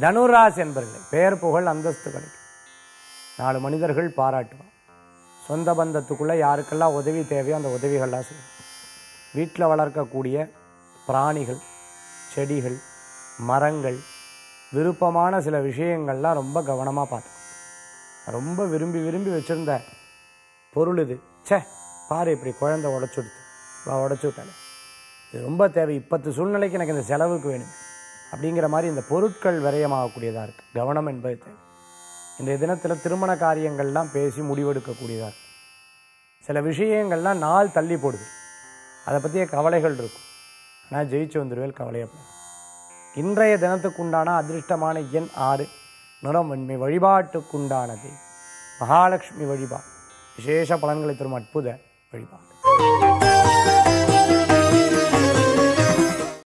தனுராசி என்பர்களே பெயர் புகழ் அந்தஸ்து கிடைக்கும் நாலு மனிதர்கள் பாராட்டுவான் சொந்த பந்தத்துக்குள்ளே யாருக்கெல்லாம் உதவி தேவையோ அந்த உதவிகள்லாம் செய்யும் வீட்டில் வளர்க்கக்கூடிய பிராணிகள் செடிகள் மரங்கள் விருப்பமான சில விஷயங்கள்லாம் ரொம்ப கவனமாக பார்த்துக்கணும் ரொம்ப விரும்பி விரும்பி வச்சுருந்த பொருள் இது ச்சே பாரு இப்படி குழந்தை உடச்சு விடுத்து வா உடச்சு விட்டாலே இது ரொம்ப தேவை இப்பத்து சூழ்நிலைக்கு எனக்கு இந்த செலவுக்கு வேணும் அப்படிங்கிற மாதிரி இந்த பொருட்கள் விரயமாகக்கூடியதாக இருக்குது கவனம் என்பது தேவை இன்றைய தினத்தில் திருமண காரியங்கள்லாம் பேசி முடிவெடுக்கக்கூடியதாக இருக்கு சில விஷயங்கள்லாம் நாள் தள்ளி போடுது அதை பற்றிய கவலைகள் இருக்கும் ஆனால் ஜெயிச்சு வந்துடுவேல் கவலையப்படும் இன்றைய தினத்துக்குண்டான அதிர்ஷ்டமான எண் ஆறு நிறம் வெண்மை வழிபாட்டுக்குண்டானது மகாலட்சுமி வழிபாடு விசேஷ பலன்களை தரும் அற்புத வழிபாடு